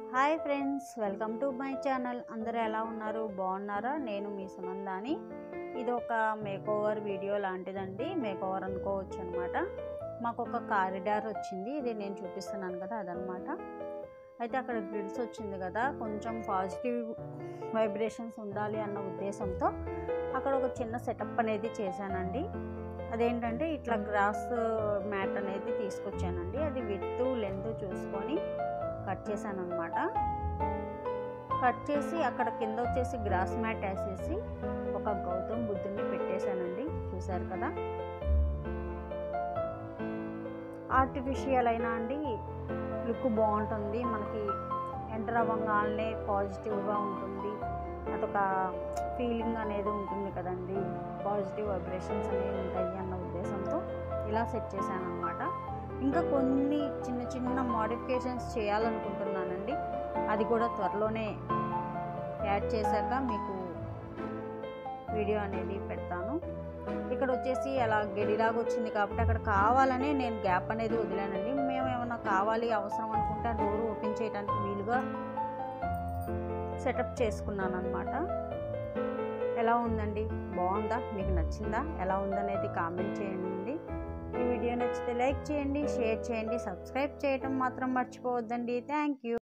hi friends welcome to my channel అందరూ ఎలా ఉన్నారు బాగున్నారా నేను మీ సునందాని ఇది ఒక మేకోవర్ వీడియో లాంటిదండి మేకోవర్ అనుకోవచ్చు అనమాట మాకు ఒక కారిడార్ వచ్చింది ఇది నేను చూపిస్తున్నాను కదా అదనమాట అయితే అక్కడ గ్రిల్స్ వచ్చింది కదా కొంచెం పాజిటివ్ వైబ్రేషన్స్ ఉండాలి అన్న ఉద్దేశంతో అక్కడ ఒక చిన్న సెటప్ అనేది చేశానండి అదేంటంటే ఇట్లా గ్రాస్ మ్యాట్ అనేది తీసుకొచ్చానండి అది విత్ లెంత్ చూసుకొని కట్ చేశాను అనమాట కట్ చేసి అక్కడ కింద వచ్చేసి గ్రాస్ మ్యాట్ వేసేసి ఒక గౌతమ్ బుద్ధుని పెట్టేశానండి చూశారు కదా ఆర్టిఫిషియల్ అయినా అండి లుక్ బాగుంటుంది మనకి ఎంటర్ అవ్వగానే పాజిటివ్గా ఉంటుంది అదొక ఫీలింగ్ అనేది ఉంటుంది కదండి పాజిటివ్ వైబ్రేషన్స్ అనేవి ఉంటాయి అన్న ఉద్దేశంతో ఇలా సెట్ చేశాను అనమాట ఇంకా కొన్ని చిన్న చిన్న మోడిఫికేషన్స్ చేయాలనుకుంటున్నానండి అది కూడా త్వరలోనే యాడ్ చేశాక మీకు వీడియో అనేది పెడతాను ఇక్కడ వచ్చేసి అలా గడిలాగా వచ్చింది కాబట్టి అక్కడ కావాలనే నేను గ్యాప్ అనేది వదిలానండి మేము ఏమైనా కావాలి అవసరం అనుకుంటే ఆ డోర్ ఓపెన్ చేయడానికి వీలుగా సెటప్ చేసుకున్నాను అనమాట ఎలా ఉందండి బాగుందా మీకు నచ్చిందా ఎలా ఉందనేది కామెంట్ చేయండి ఈ వీడియో నచ్చితే లైక్ చేయండి షేర్ చేయండి సబ్స్క్రైబ్ చేయటం మాత్రం మర్చిపోవద్దండి థ్యాంక్ యూ